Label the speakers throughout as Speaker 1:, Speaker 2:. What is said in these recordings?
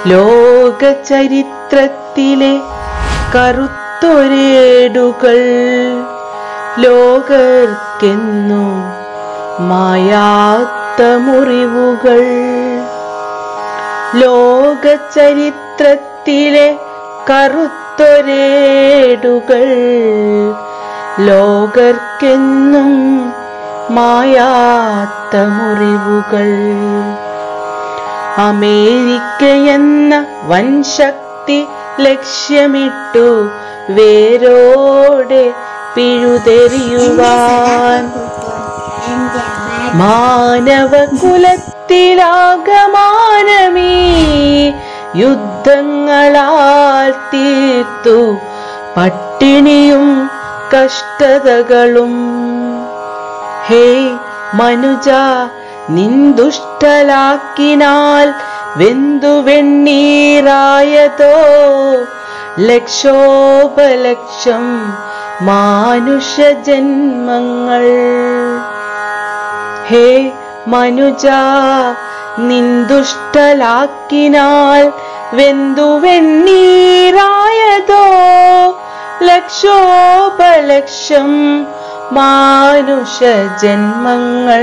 Speaker 1: ലോക ചരിത്രത്തിലെ കറുത്തൊരേടുകൾ ലോകർക്കെന്നും മായാത്ത മുറിവുകൾ ലോക ചരിത്രത്തിലെ കറുത്തൊരേടുകൾ ലോകർക്കെന്നും മായാത്ത മുറിവുകൾ അമേരിക്കയെന്ന വൻശക്തി ലക്ഷ്യമിട്ടു വേരോടെ പിഴുതെറിയുവാൻ മാനവകുലത്തിലാകമാനമീ യുദ്ധങ്ങളാൽ തീർത്തു പട്ടിണിയും കഷ്ടതകളും ഹേ മനുജ നിന്ദുഷ്ടലാക്കിനാൽ വെന്തു വെണ്ണീറായതോ ലക്ഷോപലക്ഷം മാനുഷജന്മങ്ങൾ ഹേ മനുജ നിന്ദുഷ്ടലാക്കിനാൽ വെന്തു വെണ്ണീറായതോ ലക്ഷോപലക്ഷം മാനുഷജന്മങ്ങൾ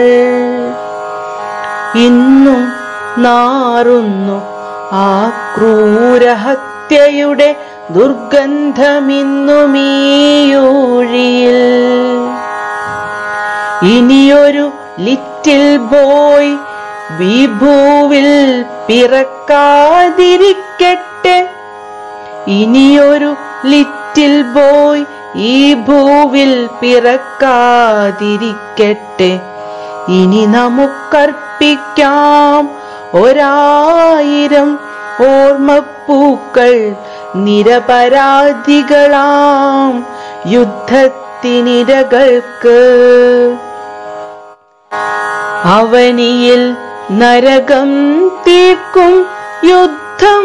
Speaker 1: ഇന്നും നാറുന്നു ആ ക്രൂരഹത്യയുടെ ദുർഗന്ധമിന്നുമീയൂഴിയിൽ ഇനിയൊരു ലിറ്റിൽ ബോയ് വിഭൂവിൽ പിറക്കാതിരിക്കട്ടെ ഇനിയൊരു ലിറ്റിൽ ബോയ് ഈ ഭൂവിൽ പിറക്കാതിരിക്കട്ടെ ഇനി നമുക്കർപ്പിക്കാം ഒരായിരം ഓർമ്മപ്പൂക്കൾ നിരപരാധികളാം യുദ്ധത്തിനിരകൾക്ക് അവനിയിൽ നരകം തീർക്കും യുദ്ധം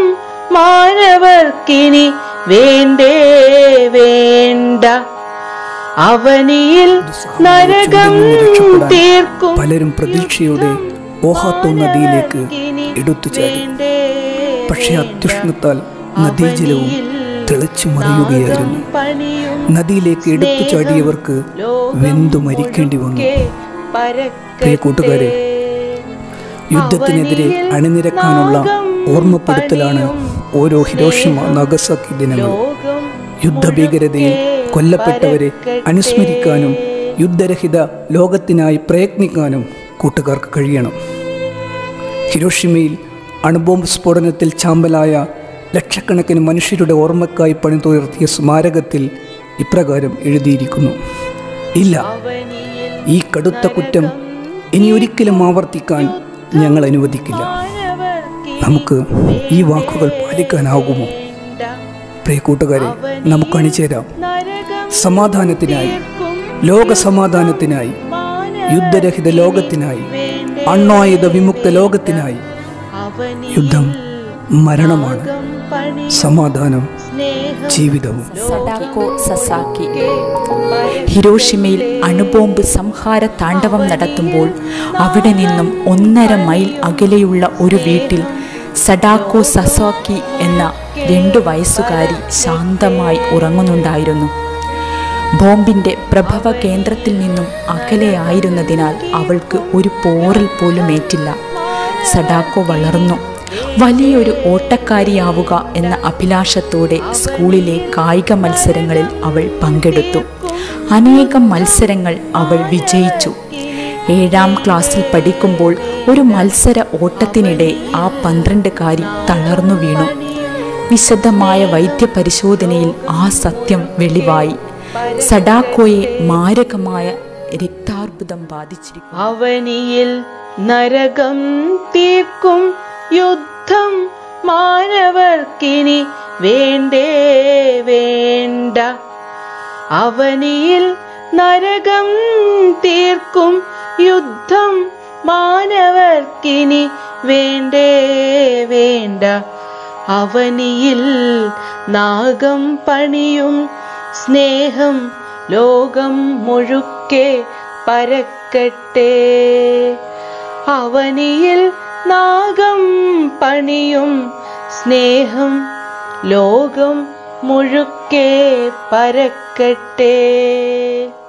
Speaker 1: മാനവർക്കിനി വേണ്ടേ വേണ്ട അവനിയിൽ നരകം തീർക്കും
Speaker 2: പലരും പ്രതീക്ഷയോടെ ഓഹാത്തോ നദിയിലേക്ക് എടുത്തു ചാടി പക്ഷേ അത്യുഷ്ണത്താൽ നദീജലവും തിളച്ചു മറിയുകയായിരുന്നു നദിയിലേക്ക് എടുത്തു ചാടിയവർക്ക് വെന്തു മരിക്കേണ്ടി വന്നു പ്രിയ കൂട്ടുകാരെ യുദ്ധത്തിനെതിരെ അണിനിരക്കാനുള്ള ഓർമ്മപ്പെടുത്തലാണ് ഓരോ ഹിരോഷിമ നഗസാക്കി ദിനങ്ങൾ യുദ്ധഭീകരതയിൽ കൊല്ലപ്പെട്ടവരെ അനുസ്മരിക്കാനും യുദ്ധരഹിത ലോകത്തിനായി പ്രയത്നിക്കാനും കൂട്ടുകാർക്ക് കഴിയണം ഹിരോഷിമയിൽ അണുബോംബ് സ്ഫോടനത്തിൽ ചാമ്പലായ ലക്ഷക്കണക്കിന് മനുഷ്യരുടെ ഓർമ്മക്കായി പണിതുയർത്തിയ സ്മാരകത്തിൽ ഇപ്രകാരം എഴുതിയിരിക്കുന്നു ഇല്ല ഈ കടുത്ത കുറ്റം ഇനി ഒരിക്കലും ആവർത്തിക്കാൻ ഞങ്ങൾ അനുവദിക്കില്ല നമുക്ക് ഈ വാക്കുകൾ പാലിക്കാനാകുമോ പ്രിയ കൂട്ടുകാരെ നമുക്ക് അണിചേരാം സമാധാനത്തിനായി ലോക സമാധാനത്തിനായി യുദ്ധരഹിത ലോകത്തിനായി അണ്ണായുധ വിമുക്ത ലോകത്തിനായി യുദ്ധം മരണമാണ് സമാധാനം ജീവിതവും
Speaker 3: സഡാക്കോ സസാക്കി ഹിരോഷിമയിൽ അണുബോംബ് സംഹാര താണ്ഡവം നടത്തുമ്പോൾ അവിടെ നിന്നും ഒന്നര മൈൽ അകലെയുള്ള ഒരു വീട്ടിൽ സഡാക്കോ സസാക്കി എന്ന രണ്ടു വയസ്സുകാരി ശാന്തമായി ഉറങ്ങുന്നുണ്ടായിരുന്നു ബോംബിന്റെ പ്രഭവ കേന്ദ്രത്തിൽ നിന്നും അകലെയായിരുന്നതിനാൽ അവൾക്ക് ഒരു പോറൽ പോലും ഏറ്റില്ല സഡാക്കോ വളർന്നു വലിയൊരു ഓട്ടക്കാരിയാവുക എന്ന അഭിലാഷത്തോടെ സ്കൂളിലെ കായിക മത്സരങ്ങളിൽ അവൾ പങ്കെടുത്തു അനേകം മത്സരങ്ങൾ അവൾ വിജയിച്ചു ഏഴാം ക്ലാസ്സിൽ പഠിക്കുമ്പോൾ ഒരു മത്സര ഓട്ടത്തിനിടെ ആ പന്ത്രണ്ടുകാരി തളർന്നു വീണു വിശദമായ വൈദ്യപരിശോധനയിൽ ആ സത്യം വെളിവായി സഡാക്കോയെ മാരകമായ രക്താർബുദം ബാധിച്ചിരിക്കുന്നു
Speaker 1: അവനിയിൽ നരകം തീർക്കും യുദ്ധം മാനവർക്കിനി വേണ്ടേ വേണ്ട അവനിയിൽ നരകം തീർക്കും യുദ്ധം മാനവർക്കിനി വേണ്ടേ വേണ്ട അവനിയിൽ നാഗം പണിയും സ്നേഹം ലോകം മുഴുക്കെ പരക്കട്ടെ അവനിയിൽ നാഗം പണിയും സ്നേഹം ലോകം മുഴുക്കെ പരക്കട്ടെ